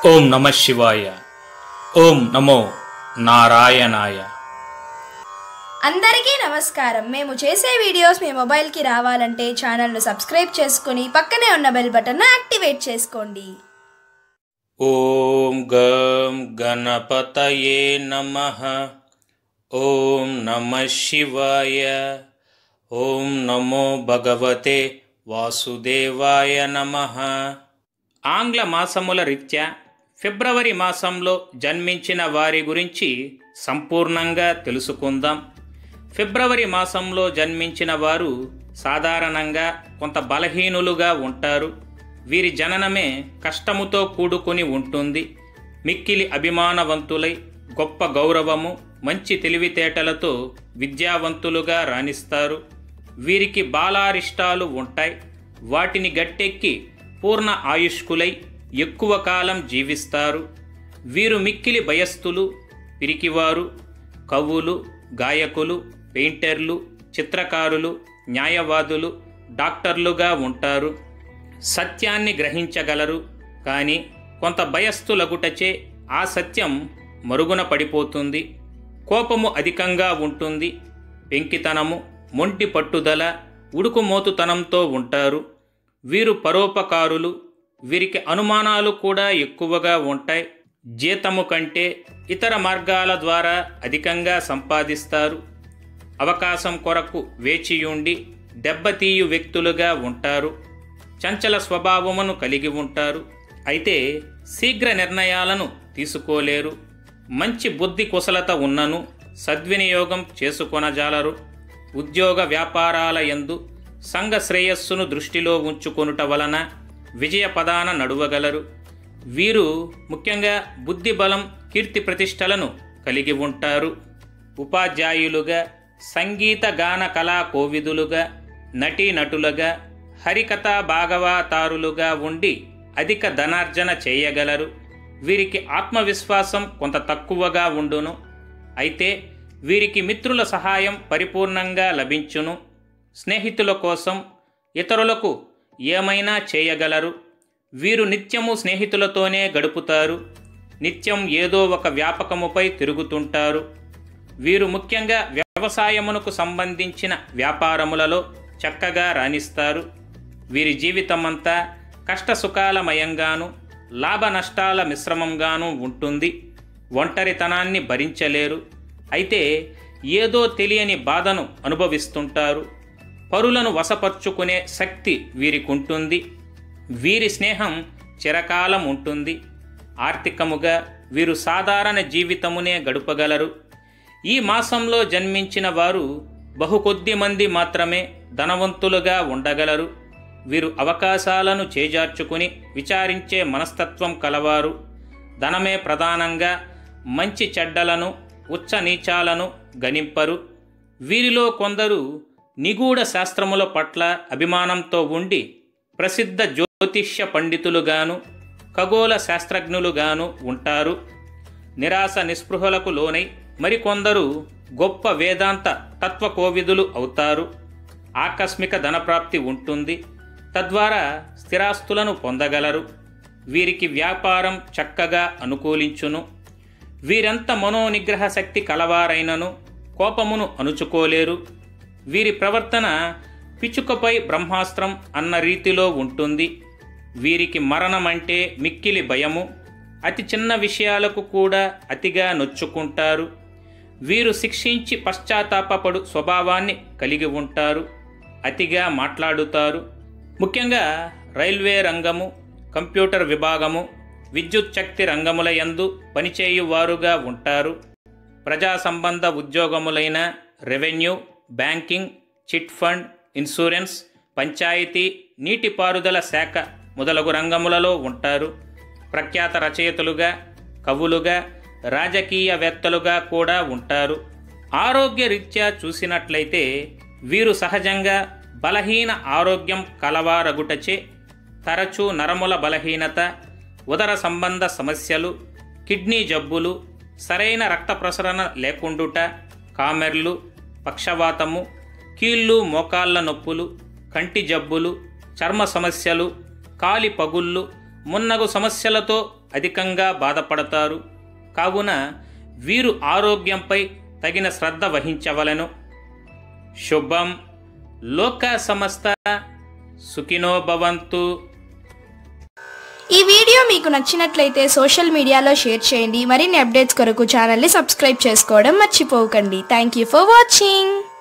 ఓం నమ శివాయ ఓం నమో నారాయణాయ అందరికీ నమస్కారం మేము చేసే వీడియోస్ మీ మొబైల్కి రావాలంటే ఛానల్ను సబ్స్క్రైబ్ చేసుకుని పక్కనే ఉన్న బెల్ బటన్ను యాక్టివేట్ చేసుకోండి ఓం గం గణపతయే నమ ఓం నమ శివాయ ఓం నమో భగవతే వాసుదేవాయ నమ ఆంగ్ల మాసముల రీత్యా ఫిబ్రవరి మాసంలో జన్మించిన వారి గురించి సంపూర్ణంగా తెలుసుకుందాం ఫిబ్రవరి మాసంలో జన్మించిన వారు సాధారణంగా కొంత బలహీనులుగా ఉంటారు వీరి జననమే కష్టముతో కూడుకుని ఉంటుంది మిక్కిలి అభిమానవంతులై గొప్ప గౌరవము మంచి తెలివితేటలతో విద్యావంతులుగా రాణిస్తారు వీరికి బాలారిష్టాలు ఉంటాయి వాటిని గట్టెక్కి పూర్ణ ఆయుష్కులై ఎక్కువ కాలం జీవిస్తారు వీరు మిక్కిలి భయస్థులు పిరికివారు కవులు గాయకులు పెయింటర్లు చిత్రకారులు న్యాయవాదులు డాక్టర్లుగా ఉంటారు సత్యాన్ని గ్రహించగలరు కానీ కొంత భయస్థులగుటచే ఆ సత్యం మరుగున పడిపోతుంది కోపము అధికంగా ఉంటుంది పెంకితనము మొంటి పట్టుదల ఉడుకుమోతుతనంతో ఉంటారు వీరు పరోపకారులు వీరికి అనుమానాలు కూడా ఎక్కువగా ఉంటాయి జీతము కంటే ఇతర మార్గాల ద్వారా అధికంగా సంపాదిస్తారు అవకాశం కొరకు వేచియుండి దెబ్బతీయు వ్యక్తులుగా ఉంటారు చంచల స్వభావమును కలిగి ఉంటారు అయితే శీఘ్ర నిర్ణయాలను తీసుకోలేరు మంచి బుద్ధి కుశలత ఉన్నను సద్వినియోగం చేసుకొనజాలరు ఉద్యోగ వ్యాపారాల యందు సంఘ శ్రేయస్సును దృష్టిలో ఉంచుకొనుట వలన విజయ పదాన నడువగలరు వీరు ముఖ్యంగా బుద్ధి బలం కీర్తి ప్రతిష్టలను కలిగి ఉంటారు ఉపాధ్యాయులుగా సంగీత గాన కళా కోవిదులుగా నటీనటులుగా హరికథా భాగవతారులుగా ఉండి అధిక ధనార్జన చేయగలరు వీరికి ఆత్మవిశ్వాసం కొంత తక్కువగా ఉండును అయితే వీరికి మిత్రుల సహాయం పరిపూర్ణంగా లభించును స్నేహితుల కోసం ఇతరులకు ఏమైనా చేయగలరు వీరు నిత్యము స్నేహితులతోనే గడుపుతారు నిత్యం ఏదో ఒక వ్యాపకముపై తిరుగుతుంటారు వీరు ముఖ్యంగా వ్యవసాయమునకు సంబంధించిన వ్యాపారములలో చక్కగా రాణిస్తారు వీరి జీవితమంతా కష్టసుఖాలమయంగాను లాభ నష్టాల మిశ్రమంగాను ఉంటుంది ఒంటరితనాన్ని భరించలేరు అయితే ఏదో తెలియని బాధను అనుభవిస్తుంటారు పరులను వశపరుచుకునే శక్తి వీరికుంటుంది వీరి స్నేహం చిరకాలం ఉంటుంది ఆర్థికముగా వీరు సాధారణ జీవితమునే గడుపగలరు ఈ మాసంలో జన్మించిన వారు బహు కొద్ది మంది మాత్రమే ధనవంతులుగా ఉండగలరు వీరు అవకాశాలను చేజార్చుకుని విచారించే మనస్తత్వం కలవారు ధనమే ప్రధానంగా మంచి చెడ్డలను ఉచ్చ నీచాలను గణింపరు వీరిలో కొందరు నిగూఢ శాస్త్రముల పట్ల అభిమానంతో ఉండి ప్రసిద్ధ జ్యోతిష్య పండితులుగాను ఖగోళ శాస్త్రజ్ఞులుగాను ఉంటారు నిరాశ నిస్పృహలకు లోనై మరికొందరు గొప్ప వేదాంత తత్వకోవిదులు అవుతారు ఆకస్మిక ధనప్రాప్తి ఉంటుంది తద్వారా స్థిరాస్తులను పొందగలరు వీరికి వ్యాపారం చక్కగా అనుకూలించును వీరెంత మనోనిగ్రహ శక్తి కలవారైనను కోపమును అణుచుకోలేరు వీరి ప్రవర్తన పిచుకపై బ్రహ్మాస్త్రం అన్న రీతిలో ఉంటుంది వీరికి మరణం అంటే మిక్కిలి భయము అతి చిన్న విషయాలకు కూడా అతిగా నొచ్చుకుంటారు వీరు శిక్షించి పశ్చాత్తాపపడు స్వభావాన్ని కలిగి ఉంటారు అతిగా మాట్లాడుతారు ముఖ్యంగా రైల్వే రంగము కంప్యూటర్ విభాగము విద్యుత్ శక్తి రంగముల యందు పనిచేయువారుగా ఉంటారు ప్రజా సంబంధ ఉద్యోగములైన revenue banking chit fund insurance panchayati నీటిపారుదల శాఖ మొదలగు రంగములలో ఉంటారు ప్రఖ్యాత రచయితలుగా కవులుగా రాజకీయవేత్తలుగా కూడా ఉంటారు ఆరోగ్య రీత్యా చూసినట్లయితే వీరు సహజంగా బలహీన ఆరోగ్యం కలవారగుటచే తరచూ నరముల బలహీనత ఉదర సంబంధ సమస్యలు కిడ్నీ జబ్బులు సరైన రక్త ప్రసరణ లేకుండుట కామెర్లు పక్షవాతము కీళ్ళు మోకాళ్ళ నొప్పులు కంటి జబ్బులు చర్మ సమస్యలు కాలి పగుళ్ళు మున్నగు సమస్యలతో అధికంగా బాధపడతారు కావున వీరు ఆరోగ్యంపై తగిన శ్రద్ధ వహించవలెను శుభం లోక సమస్త సుఖినో భవంతు ఈ వీడియో మీకు నచ్చినట్లయితే సోషల్ మీడియాలో షేర్ చేయండి మరిన్ని అప్డేట్స్ కొరకు ఛానల్ని సబ్స్క్రైబ్ చేసుకోవడం మర్చిపోకండి థ్యాంక్ యూ ఫర్ వాచింగ్